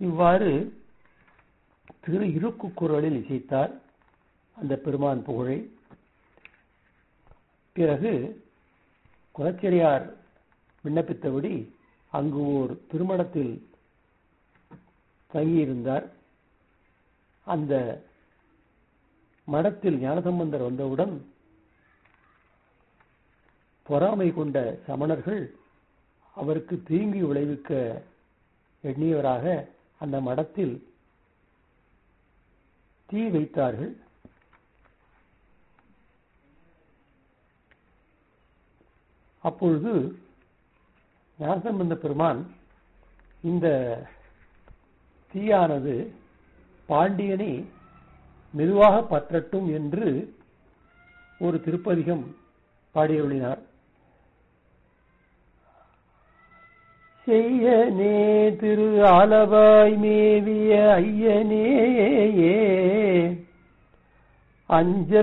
இவ்வாறு திரு இருக்கு குரலில் இசைத்தார் அந்த பெருமான் புகழை பிறகு குலச்செரியார் விண்ணப்பித்தபடி அங்கு ஓர் திருமணத்தில் தங்கியிருந்தார் அந்த மடத்தில் ஞானசம்பந்தர் வந்தவுடன் பொறாமை கொண்ட சமணர்கள் அவருக்கு தீங்கு விளைவிக்க எண்ணியவராக அந்த மடத்தில் தீ வைத்தார்கள் அப்பொழுது ஞானசம்பந்த பெருமான் இந்த தீயானது பாண்டியனை மெதுவாக பற்றட்டும் என்று ஒரு திருப்பதிகம் பாடியருளினார் செய்யனே திரு ஆலவாய் மேவிய ஐயனே அஞ்சல்